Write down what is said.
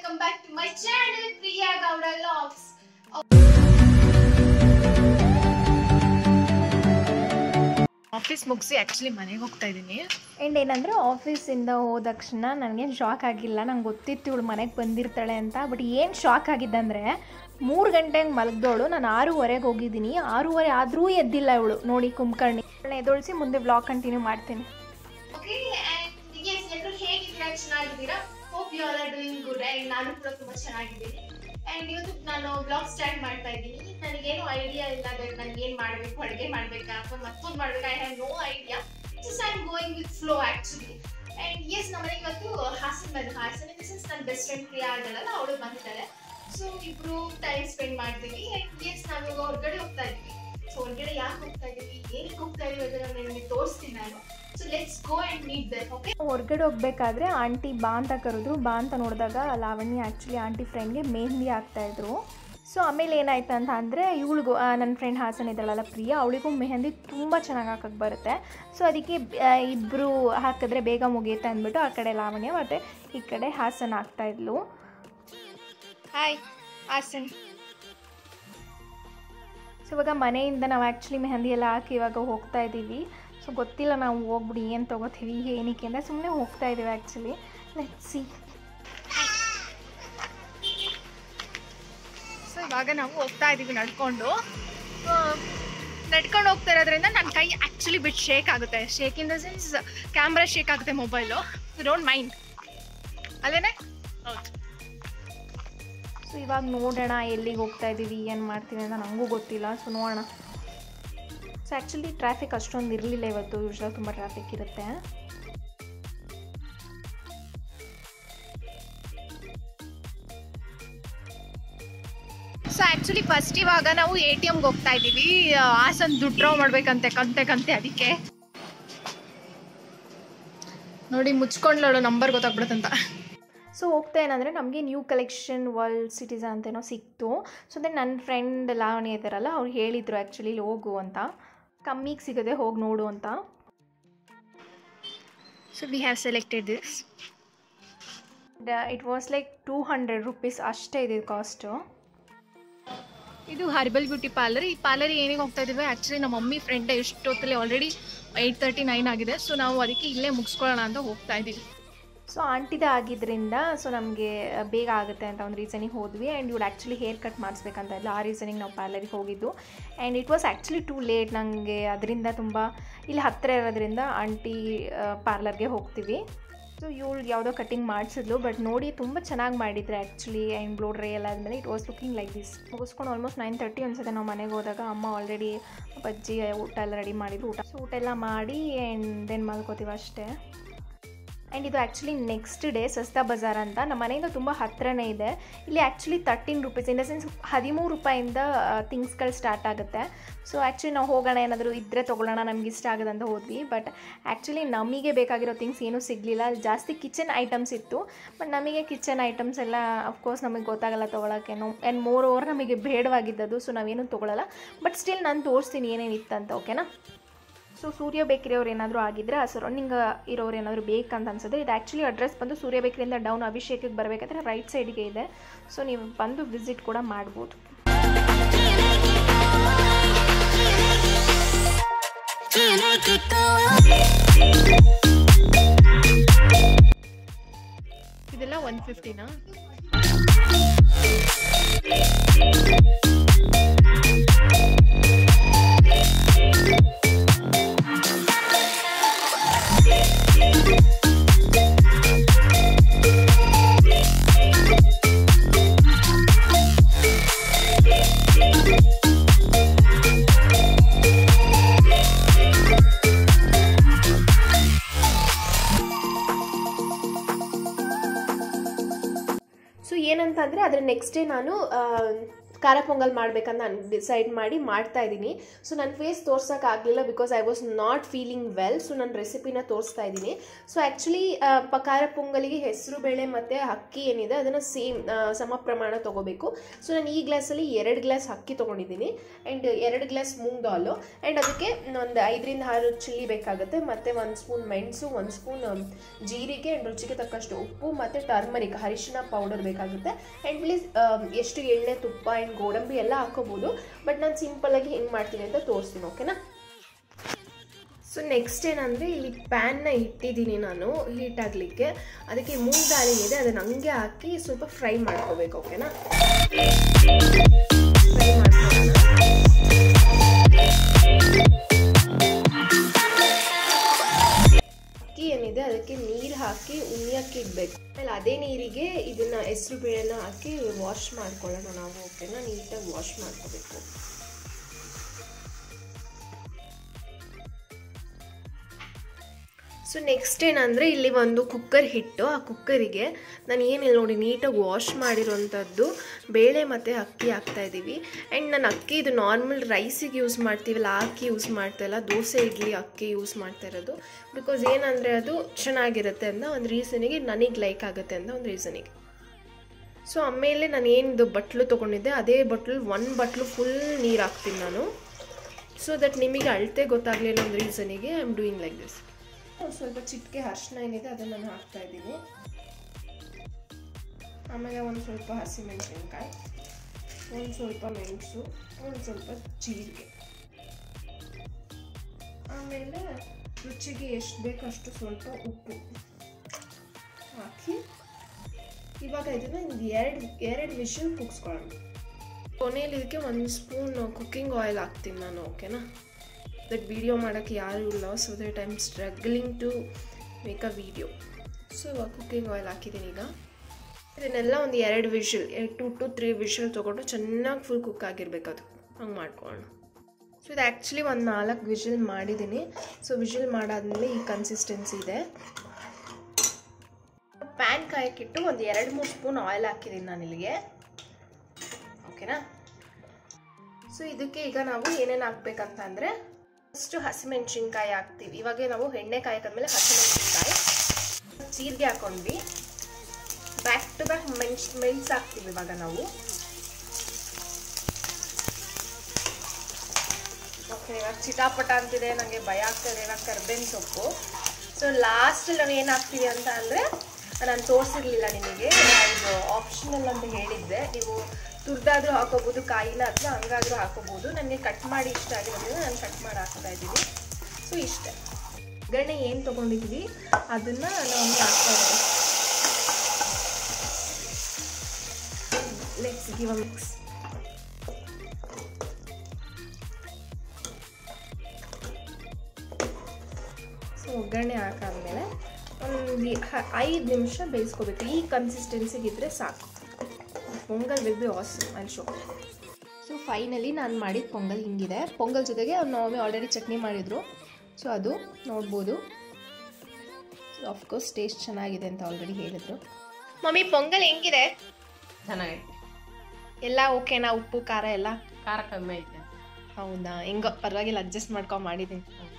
welcome back to my channel Priya Gowda Vlogs. Office ಮುಗಿಸಿ actually ಮನೆಗೆ ಹೋಗ್ತಾ ಇದ್ದೀನಿ ಆ್ಯಂಡ್ ಏನಂದರೆ ಆಫೀಸಿಂದ ಹೋದ ತಕ್ಷಣ ನನಗೇನು ಶಾಕ್ ಆಗಿಲ್ಲ ನಂಗೆ ಗೊತ್ತಿತ್ತು ಇವಳು ಮನೆಗೆ ಬಂದಿರ್ತಾಳೆ ಅಂತ ಬಟ್ ಏನು ಶಾಕ್ ಆಗಿದ್ದಂದರೆ ಮೂರು ಗಂಟೆಗೆ ಮಲಗ್ದವಳು ನಾನು ಆರೂವರೆಗೆ ಹೋಗಿದ್ದೀನಿ ಆರೂವರೆ ಆದರೂ ಎದ್ದಿಲ್ಲ ಇವಳು ನೋಡಿ ಕುಂಬ್ಕರ್ಣಿ ಅವಳನ್ನ ಎದೊಳಿಸಿ ಮುಂದೆ ವ್ಲಾಗ್ ಕಂಟಿನ್ಯೂ ಮಾಡ್ತೀನಿ Okay, and yes, ಎಲ್ಲರೂ ಹೇಗಿದ್ದೀರಾ ಚೆನ್ನಾಗಿದ್ದೀರಾ hope you all are doing good and ನಾನು ಕೂಡ ತುಂಬ ಚೆನ್ನಾಗಿದ್ದೀನಿ ಆ್ಯಂಡ್ ಇವತ್ತು ನಾನು ಬ್ಲಾಗ್ ಸ್ಟಾರ್ಟ್ ಮಾಡ್ತಾ ಇದ್ದೀನಿ ನನಗೇನು ಐಡಿಯಾ ಇಲ್ಲ ದಟ್ ನನಗೆ ಏನು ಮಾಡಬೇಕು ಅಡುಗೆ ಮಾಡಬೇಕಾ ಅಥವಾ ಮತ್ತೊಂದು ಮಾಡಬೇಕಾ I have no idea just I am going with flow actually and yes ನಮ್ಮನೆಗೆ ಇವತ್ತು ಹಾಸನ್ ಬಂದು ಹಾಸನ್ ಇನ್ ಸೆನ್ಸ್ ನನ್ನ ಬೆಸ್ಟ್ ಫ್ರೆಂಡ್ ಪ್ರಿಯಾ ಆಗಿದ್ದಾಳಲ್ಲ ಅವಳು ಬಂದಿದ್ದಾಳೆ ಸೊ ಇಬ್ರು ಟೈಮ್ ಸ್ಪೆಂಡ್ ಮಾಡ್ತೀವಿ ಆ್ಯಂಡ್ ಎಸ್ ನಾವು ಇವಾಗ ಹೊರಗಡೆ ಹೋಗ್ತಾ ಇದ್ದೀವಿ ಸೊ ಹೊರಗಡೆ ಯಾಕೆ ಹೋಗ್ತಾ ಇದ್ದೀವಿ ಏನಕ್ಕೆ ಹೋಗ್ತಾ ಇದೀವಿ ಅದನ್ನ ನಿಮಗೆ ತೋರಿಸ್ತೀನಿ ನಾನು so let's go and meet there okay ಹೊರಗಡೆ ಹೋಗ್ಬೇಕಾದ್ರೆ ಆಂಟಿ ಬಾ ಅಂತ ಕರೆದ್ರು ಬಾ ಅಂತ ನೋಡಿದಾಗ ಲಾವಣ್ಯ ಆ್ಯಕ್ಚುಲಿ ಆಂಟಿ ಫ್ರೆಂಡ್ಗೆ ಮೆಹಂದಿ ಹಾಕ್ತಾಯಿದ್ರು ಸೊ ಆಮೇಲೆ ಏನಾಯ್ತು ಅಂತ ಅಂದರೆ ಇವಳಿಗೂ ನನ್ನ ಫ್ರೆಂಡ್ ಹಾಸನ್ ಇದ್ದಾಳಲ್ಲ ಪ್ರಿಯಾ ಅವಳಿಗೂ ಮೆಹಂದಿ ತುಂಬ ಚೆನ್ನಾಗಿ ಹಾಕಕ್ಕೆ ಬರುತ್ತೆ ಸೊ ಅದಕ್ಕೆ ಇಬ್ಬರು ಹಾಕಿದ್ರೆ ಬೇಗ ಮುಗಿಯುತ್ತೆ ಅಂದ್ಬಿಟ್ಟು ಆ ಕಡೆ ಲಾವಣ್ಯ ಮತ್ತು ಈ ಕಡೆ ಹಾಸನ್ ಹಾಕ್ತಾಯಿದ್ಲು ಹಾಯ್ ಹಾಸನ್ ಸೊ ಇವಾಗ ಮನೆಯಿಂದ ನಾವು ಆ್ಯಕ್ಚುಲಿ ಮೆಹಂದಿ ಎಲ್ಲ ಹಾಕಿ ಇವಾಗ ಹೋಗ್ತಾ ಇದ್ದೀವಿ ಸೊ ಗೊತ್ತಿಲ್ಲ ನಾವು ಹೋಗ್ಬಿಡಿ ಏನು ತೊಗೋತೀವಿ ಏನಕ್ಕೆ ಅಂದರೆ ಸುಮ್ಮನೆ ಹೋಗ್ತಾ ಇದ್ದೀವಿ ಆ್ಯಕ್ಚುಲಿ ಲೆಟ್ ಸಿ ಸೊ ಇವಾಗ ನಾವು ಹೋಗ್ತಾ ಇದ್ದೀವಿ ನಡ್ಕೊಂಡು ಆ, ನಡ್ಕೊಂಡು ಹೋಗ್ತಾ ಇರೋದ್ರಿಂದ ನನ್ನ ಕೈ ಆ್ಯಕ್ಚುಲಿ ಬಿಟ್ಟು ಶೇಕ್ ಆಗುತ್ತೆ shake in the sense camera shake ಆಗುತ್ತೆ ಮೊಬೈಲು ಡೋಂಟ್ ಮೈಂಡ್ ಅಲ್ಲೇನೆ ಹೌದು ಸೊ ಇವಾಗ ನೋಡೋಣ ಎಲ್ಲಿಗೆ ಹೋಗ್ತಾ ಇದ್ದೀವಿ ಏನು ಮಾಡ್ತೀವಿ ಅಂತ ನನಗೂ ಗೊತ್ತಿಲ್ಲ ಸೊ ನೋಡೋಣ ಸೊ ಆ್ಯಕ್ಚುಲಿ ಟ್ರಾಫಿಕ್ ಅಷ್ಟೊಂದು ಇರಲಿಲ್ಲ ಇವತ್ತು ಯೂಶ್ವಲಾಗಿ ತುಂಬ ಟ್ರಾಫಿಕ್ ಇರುತ್ತೆ ಸೊ ಆ್ಯಕ್ಚುಲಿ ಫಸ್ಟ್ ಇವಾಗ ನಾವು ಎ ಟಿ ಎಮ್ಗೆ ಹೋಗ್ತಾ ಇದ್ದೀವಿ ಆ, ಹಾಸನ್ ದುಡ್ಡು ಡ್ರಾ ಮಾಡ್ಬೇಕಂತೆ ಕಂತೆ ಕಂತೆ ಅದಕ್ಕೆ ನೋಡಿ ಮುಚ್ಕೊಂಡ್ಲಳು ನಂಬರ್ ಗೊತ್ತಾಗ್ಬಿಡುತ್ತಂತ ಸೊ ಹೋಗ್ತಾ ಏನಂದರೆ ನಮಗೆ ನ್ಯೂ ಕಲೆಕ್ಷನ್ ವರ್ಲ್ಡ್ ಸಿಟಿಸನ್ ಅಂತೇನೋ ಸಿಕ್ತು ಸೊ ದೆನ್ ನನ್ನ ಫ್ರೆಂಡ್ ಲಾವಣಿ ಇದ್ದಾರಲ್ಲ ಅವ್ರು ಹೇಳಿದರು ಆ್ಯಕ್ಚುಲಿ ಇಲ್ಲಿ ಹೋಗು ಅಂತ ಕಮ್ಮಿಗೆ ಸಿಗುತ್ತೆ ಹೋಗಿ ನೋಡು ಅಂತ so we have selected this it was like two hundred rupees ಅಷ್ಟೇ ಇದೆ ಕಾಸ್ಟು ಇದು ಹರ್ಬಲ್ ಬ್ಯೂಟಿ ಪಾರ್ಲರ್ ಈ ಪಾರ್ಲರ್ ಏನಿಗೆ ಹೋಗ್ತಾ ಇದ್ದೀವಿ ಆ್ಯಕ್ಚುಲಿ ನಮ್ಮ ಮಮ್ಮಿ ಫ್ರೆಂಡ್ ಎಷ್ಟೊತ್ತಲ್ಲಿ ಆಲ್ರೆಡಿ ಏಯ್ಟ್ ತರ್ಟಿ ನೈನ್ ಆಗಿದೆ ಸೊ ನಾವು ಅದಕ್ಕೆ ಇಲ್ಲೇ ಮುಗಿಸ್ಕೊಳ್ಳೋಣ ಅಂತ ಹೋಗ್ತಾ ಇದ್ದೀವಿ ಸೊ ಆಂಟಿದ ಆಗಿದ್ದರಿಂದ ಸೊ ನಮಗೆ ಬೇಗ ಆಗುತ್ತೆ ಅಂತ ಒಂದು ರೀಸನಿಗೆ ಹೋದ್ವಿ ಆ್ಯಂಡ್ ಇವ್ಳು ಆ್ಯಕ್ಚುಲಿ ಹೇರ್ ಕಟ್ ಮಾಡಿಸ್ಬೇಕಂತ ಇಲ್ಲ ಆ ರೀಸನಿಗೆ ನಾವು ಪಾರ್ಲರಿಗೆ ಹೋಗಿದ್ದು and it was actually too late ನನಗೆ ಅದರಿಂದ ತುಂಬ ಇಲ್ಲಿ ಹತ್ತಿರ ಇರೋದ್ರಿಂದ ಆಂಟಿ ಪಾರ್ಲರ್ಗೆ ಹೋಗ್ತೀವಿ ಸೊ ಇವಳು ಯಾವುದೋ ಕಟಿಂಗ್ ಮಾಡಿಸಿದ್ಲು ಬಟ್ ನೋಡಿ ತುಂಬ ಚೆನ್ನಾಗಿ ಮಾಡಿದ್ರೆ ಆ್ಯಕ್ಚುಲಿ ಆ್ಯಂಡ್ ಬ್ಲೋ ಡ್ರೈ ಎಲ್ಲ ಆದಮೇಲೆ it was looking like this ಮುಗಿಸ್ಕೊಂಡು ಆಲ್ಮೋಸ್ಟ್ ನೈನ್ ತರ್ಟಿ ಅನ್ಸುತ್ತೆ ನಾವು ಮನೆಗೆ ಹೋದಾಗ ಅಮ್ಮ ಆಲ್ರೆಡಿ ಬಜ್ಜಿ ಊಟ ಎಲ್ಲ ರೆಡಿ ಮಾಡಿದ್ರು ಊಟ ಸೊ ಊಟ ಎಲ್ಲ ಮಾಡಿ ಆ್ಯಂಡ್ ದೆನ್ ಮಲ್ಕೋತೀವಿ ಅಷ್ಟೇ ಆ್ಯಂಡ್ ಇದು ಆ್ಯಕ್ಚುಲಿ ನೆಕ್ಸ್ಟ್ ಡೇ ಸಸ್ತಾ ಬಜಾರ್ ಅಂತ ನಮ್ಮ ಮನೆಯಿಂದ ತುಂಬ ಹತ್ರನೇ ಇದೆ ಇಲ್ಲಿ actually thirteen rupees in the sense ಹದಿಮೂರು ರೂಪಾಯಿಂದ ಥಿಂಗ್ಸ್ಗಳು ಸ್ಟಾರ್ಟ್ ಆಗುತ್ತೆ ಸೊ ಆ್ಯಕ್ಚುಲಿ ನಾವು ಹೋಗೋಣ ಏನಾದರೂ ಇದ್ದರೆ ತೊಗೊಳ್ಳೋಣ ನಮ್ಗೆ ಇಷ್ಟ ಆಗೋದು ಅಂತ ಹೋದ್ವಿ ಬಟ್ ಆ್ಯಕ್ಚುಲಿ ನಮಗೆ ಬೇಕಾಗಿರೋ ಥಿಂಗ್ಸ್ ಏನೂ ಸಿಗಲಿಲ್ಲ ಅಲ್ಲಿ ಜಾಸ್ತಿ ಕಿಚನ್ ಐಟಮ್ಸ್ ಇತ್ತು ಬಟ್ ನಮಗೆ ಕಿಚನ್ ಐಟಮ್ಸ್ ಎಲ್ಲ ಅಫ್ಕೋರ್ಸ್ ನಮಗೆ ಗೊತ್ತಾಗಲ್ಲ ತೊಗೊಳಕ್ಕೇನು ಆ್ಯಂಡ್ ಮೋರ್ ಓವರ್ ನಮಗೆ ಬೇಡವಾಗಿದ್ದದು ಸೊ ನಾವೇನು ತೊಗೊಳಲ್ಲ ಬಟ್ ಸ್ಟಿಲ್ ನಾನು ತೋರಿಸ್ತೀನಿ ಏನೇನು ಇತ್ತಂತ ಓಕೆನಾ ಸೊ ಸೂರ್ಯ ಬೇಕರಿ ಅವ್ರು ಏನಾದರೂ ಆಗಿದ್ರೆ ಆ ಸರೌಂಡಿಂಗ್ ಇರೋರು ಏನಾದರೂ ಬೇಕಂತ ಅನ್ಸಿದ್ರೆ ಇದು ಆ್ಯಕ್ಚುಲಿ ಅಡ್ರೆಸ್ ಬಂದು ಸೂರ್ಯ ಬೇಕರಿಯಿಂದ ಡೌನ್ ಅಭಿಷೇಕಕ್ಕೆ ಬರಬೇಕಾದ್ರೆ ರೈಟ್ ಸೈಡ್ಗೆ ಇದೆ ಸೊ ನೀವು ಬಂದು ವಿಸಿಟ್ ಕೂಡ ಮಾಡ್ಬೋದು ಇದೆಲ್ಲ ಒನ್ ಫಿಫ್ಟಿನಾ ಸೊ ಏನಂತ ಅಂದರೆ ಅದರ ನೆಕ್ಸ್ಟ್ ಡೇ ನಾನು ಖಾರ ಪೊಂಗಲ್ ಮಾಡ್ಬೇಕಂತ ನಾನು ಡಿಸೈಡ್ ಮಾಡಿ ಮಾಡ್ತಾ ಇದ್ದೀನಿ ಸೊ ನನ್ನ ಫೇಸ್ ತೋರ್ಸೋಕ್ಕಾಗಲಿಲ್ಲ because I was not feeling well so ನನ್ನ ರೆಸಿಪಿನ ತೋರಿಸ್ತಾ ಇದ್ದೀನಿ ಸೊ ಆ್ಯಕ್ಚುಲಿ ಖಾರ ಪೊಂಗಲಿಗೆ ಹೆಸರು ಬೇಳೆ ಮತ್ತು ಅಕ್ಕಿ ಏನಿದೆ ಅದನ್ನು ಸೇಮ್ ಸಮ ಪ್ರಮಾಣ ತೊಗೋಬೇಕು ಸೊ ನಾನು ಈ ಗ್ಲಾಸಲ್ಲಿ ಎರಡು ಗ್ಲಾಸ್ ಅಕ್ಕಿ ತೊಗೊಂಡಿದ್ದೀನಿ ಆ್ಯಂಡ್ ಎರಡು ಗ್ಲಾಸ್ ಮೂಂಗ್ ದಾಲು ಆ್ಯಂಡ್ ಅದಕ್ಕೆ ಒಂದು ಐದರಿಂದ ಆರು ಚಿಲ್ಲಿ ಬೇಕಾಗುತ್ತೆ ಮತ್ತು ಒಂದು ಸ್ಪೂನ್ ಮೆಣಸು ಒಂದು ಸ್ಪೂನ್ ಜೀರಿಗೆ ಆ್ಯಂಡ್ ರುಚಿಗೆ ತಕ್ಕಷ್ಟು ಉಪ್ಪು ಮತ್ತು ಟರ್ಮರಿಕ್ ಅರಿಶಿನ ಪೌಡರ್ ಬೇಕಾಗುತ್ತೆ ಆ್ಯಂಡ್ ಪ್ಲೀಸ್ ಎಷ್ಟು ಎಣ್ಣೆ ತುಪ್ಪ ಆ್ಯಂಡ್ ಗೋಡಂಬಿ ಎಲ್ಲ ಹಾಕೋಬೋದು ಬಟ್ ನಾನು ಸಿಂಪಲ್ಲಾಗಿ ಹೆಂಗೆ ಮಾಡ್ತೀನಿ ಅಂತ ತೋರಿಸ್ತೀನಿ ಓಕೆನಾ ಸೊ ನೆಕ್ಸ್ಟ್ ಏನಂದರೆ ಇಲ್ಲಿ ಪ್ಯಾನ್ನ ಇಟ್ಟಿದ್ದೀನಿ ನಾನು ಹೀಟ್ ಆಗಲಿಕ್ಕೆ ಅದಕ್ಕೆ ಮೂಂಗ್ ದಾಳಿ ಇದೆ ಅದನ್ನು ಹಂಗೆ ಹಾಕಿ ಸ್ವಲ್ಪ ಫ್ರೈ ಮಾಡ್ಕೋಬೇಕು ಓಕೆನಾ ಫ್ರೈ ಮಾಡ್ಕೊಳ್ಳೋಣ ಅಕ್ಕಿ ಏನಿದೆ ಅದಕ್ಕೆ ನೀರು ಹಾಕಿ ಉಣಿಯಕ್ಕೆ ಇಡಬೇಕು ಆಮೇಲೆ ಅದೇ ನೀರಿಗೆ ಇದನ್ನ ಹೆಸರು ಬೇಳೆನ ಹಾಕಿ ವಾಶ್ ಮಾಡ್ಕೊಳ್ಳೋಣ ನಾವು ಓಕೆನಾ ನೀಟಾಗಿ ವಾಶ್ ಮಾಡ್ಕೋಬೇಕು ಸೊ ನೆಕ್ಸ್ಟ್ ಏನಂದರೆ ಇಲ್ಲಿ ಒಂದು ಕುಕ್ಕರ್ ಹಿಟ್ಟು ಆ ಕುಕ್ಕರಿಗೆ ನಾನು ಏನಿಲ್ಲ ನೋಡಿ ನೀಟಾಗಿ ವಾಶ್ ಮಾಡಿರೋಂಥದ್ದು ಬೇಳೆ ಮತ್ತು ಅಕ್ಕಿ ಹಾಕ್ತಾ ಇದ್ದೀವಿ ಆ್ಯಂಡ್ ನಾನು ಅಕ್ಕಿ ಇದು ನಾರ್ಮಲ್ ರೈಸಿಗೆ ಯೂಸ್ ಮಾಡ್ತೀವಲ್ಲ ಆ ಅಕ್ಕಿ ಯೂಸ್ ಮಾಡ್ತಾ ಇಲ್ಲ ದೋಸೆ ಇಡ್ಲಿ ಅಕ್ಕಿ ಯೂಸ್ ಮಾಡ್ತಾ ಇರೋದು ಬಿಕಾಸ್ ಏನಂದರೆ ಅದು ಚೆನ್ನಾಗಿರುತ್ತೆ ಅಂತ ಒಂದು ರೀಸನಿಗೆ ನನಗೆ ಲೈಕ್ ಆಗುತ್ತೆ ಅಂತ ಒಂದು ರೀಸನಿಗೆ ಸೊ ಆಮೇಲೆ ನಾನು ಏನಿದು ಬಟ್ಲು ತೊಗೊಂಡಿದ್ದೆ ಅದೇ ಬಟ್ಲು ಒಂದು ಬಟ್ಲು ಫುಲ್ ನೀರು ಹಾಕ್ತೀನಿ ನಾನು ಸೊ ದಟ್ ನಿಮಗೆ ಅಳತೆ ಗೊತ್ತಾಗಲಿಲ್ಲ ಒಂದು ರೀಸನಿಗೆ I am doing like this ಒಂದು ಸ್ವಲ್ಪ ಚಿಟಿಕೆ ಅರಿಶಿನ ಏನಿದೆ ಅದನ್ನು ನಾನು ಹಾಕ್ತಾ ಇದ್ದೀನಿ ಆಮೇಲೆ ಒಂದು ಸ್ವಲ್ಪ ಹಸಿಮೆಣಸಿನ್ಕಾಯಿ ಒಂದು ಸ್ವಲ್ಪ ಮೆಣಸು ಒಂದು ಸ್ವಲ್ಪ ಜೀರಿಗೆ ಆಮೇಲೆ ರುಚಿಗೆ ಎಷ್ಟು ಬೇಕೋ ಅಷ್ಟು ಸ್ವಲ್ಪ ಉಪ್ಪು ಹಾಕಿ ಇವಾಗ ಇದನ್ನು ಒಂದು ಎರಡು ಎರಡು ವಿಷಲ್ ಕುಗ್ಸ್ಕೊಳ್ಳೋಣ ಕೊನೆಯಲ್ಲಿ ಇದಕ್ಕೆ ಒಂದು ಸ್ಪೂನ್ ಕುಕ್ಕಿಂಗ್ ಆಯಿಲ್ ಹಾಕ್ತೀನಿ ನಾನು ಓಕೆನಾ ದಟ್ ವಿಡಿಯೋ ಮಾಡೋಕ್ಕೆ ಯಾರೂ ಇಲ್ಲ so that I am struggling to make a video so ಇವಾಗ ಕುಕ್ಕಿಂಗ್ ಆಯಿಲ್ ಹಾಕಿದ್ದೀನಿ ಈಗ ಇದನ್ನೆಲ್ಲ ಒಂದು ಎರಡು whistle two two three whistle ತೊಗೊಂಡು ಚೆನ್ನಾಗಿ ಫುಲ್ ಕುಕ್ ಆಗಿರ್ಬೇಕು ಅದು ಹಂಗೆ ಮಾಡ್ಕೊಳ್ಳೋಣ ಸೊ ಇದು ಆ್ಯಕ್ಚುಲಿ ಒಂದು ನಾಲ್ಕು ವಿಷಲ್ ಮಾಡಿದ್ದೀನಿ ಸೊ ವಿಷಲ್ ಮಾಡಾದ್ಮೇಲೆ ಈ ಕನ್ಸಿಸ್ಟೆನ್ಸಿ ಇದೆ ಪ್ಯಾನ್ ಕಾಯಕ್ಕಿಟ್ಟು ಒಂದು ಎರಡು ಮೂರು ಸ್ಪೂನ್ ಆಯಿಲ್ ಹಾಕಿದ್ದೀನಿ ನಾನು ಇಲ್ಲಿಗೆ ಓಕೆನಾ ಸೊ ಇದಕ್ಕೆ ಈಗ ನಾವು ಏನೇನು ಹಾಕ್ಬೇಕಂತ ಅಂದರೆ ಫಸ್ಟು ಹಸಿಮೆಣ್ಸಿನ್ಕಾಯಿ ಹಾಕ್ತೀವಿ ಇವಾಗ ನಾವು ಎಣ್ಣೆ ಕಾಯಕಾದ್ಮೇಲೆ ಹಸಿಮೆಣ್ಸಿನ್ಕಾಯಿ ಜೀರಿಗೆ ಹಾಕೊಂಡ್ವಿ ಬ್ಯಾಕ್ ಟು ಬ್ಯಾಕ್ ಮೆಣಸ್ ಮೆಣಸು ಹಾಕ್ತೀವಿ ಇವಾಗ ನಾವು ಓಕೆ ಇವಾಗ ಚಿಟಾಪಟ ಅಂತಿದೆ ನನಗೆ ಭಯ ಆಗ್ತದೆ ಇವಾಗ ಕರ್ಬೇವಿನ ಸೊಪ್ಪು ಸೊ ಲಾಸ್ಟಲ್ಲಿ ನಾವು ಏನು ಹಾಕ್ತೀವಿ ಅಂತ ಅಂದರೆ ನಾನು ತೋರಿಸಿರ್ಲಿಲ್ಲ ನಿಮಗೆ ಇದು ಆಪ್ಷನಲ್ ಅಂತ ಹೇಳಿದ್ದೆ ನೀವು ತುರ್ದಾದ್ರೂ ಹಾಕೋಬೋದು ಕಾಯಿನ ಅಥವಾ ಹಂಗಾದ್ರೂ ಹಾಕೋಬೋದು ನನಗೆ ಕಟ್ ಮಾಡಿ ಇಷ್ಟ ಆಗಿರೋದ್ರಿಂದ ನಾನು ಕಟ್ ಮಾಡಿ ಹಾಕ್ತಾ ಇದ್ದೀನಿ ಸೊ ಇಷ್ಟೇ ಒಗ್ಗರಣೆ ಏನು ತೊಗೊಂಡಿದ್ವಿ ಅದನ್ನು ನಾವು ಹಾಕ್ತಾ ಇದ್ದೀವಿ let's give a mix so ಒಗ್ಗರಣೆ ಹಾಕಾದ್ಮೇಲೆ ಒಂದು ಐದು ನಿಮಿಷ ಬೇಯಿಸ್ಕೋಬೇಕು ಈ ಕನ್ಸಿಸ್ಟೆನ್ಸಿಗಿದ್ರೆ ಸಾಕು ಪೊಂಗಲ್ ವಿಲ್ ಬಿ ಆಸಮ್ ಅಲ್ಲಿ ಶೋ ಸೊ ಫೈನಲಿ ನಾನು ಮಾಡಿದ ಪೊಂಗಲ್ ಹಿಂಗಿದೆ ಪೊಂಗಲ್ ಜೊತೆಗೆ ಅವ್ರು ನಾವೇ ಆಲ್ರೆಡಿ ಚಟ್ನಿ ಮಾಡಿದರು ಸೊ ಅದು ನೋಡ್ಬೋದು ಸೊ ಆಫ್ಕೋರ್ಸ್ ಟೇಸ್ಟ್ ಚೆನ್ನಾಗಿದೆ ಅಂತ ಆಲ್ರೆಡಿ ಹೇಳಿದರು ಮಮ್ಮಿ ಪೊಂಗಲ್ ಹೆಂಗಿದೆ ಚೆನ್ನಾಗೈತೆ ಎಲ್ಲ ಓಕೆನಾ ಉಪ್ಪು ಖಾರ ಎಲ್ಲ ಖಾರ ಕಮ್ಮಿ ಐತೆ ಹೌದಾ ಹೆಂಗೋ ಪರವಾಗಿಲ್ಲ ಅಡ್ಜಸ್ಟ್ ಮಾಡ್ಕೊಂಡು ಮಾಡಿದ್ದೀನಿ ಹ್ಮ್.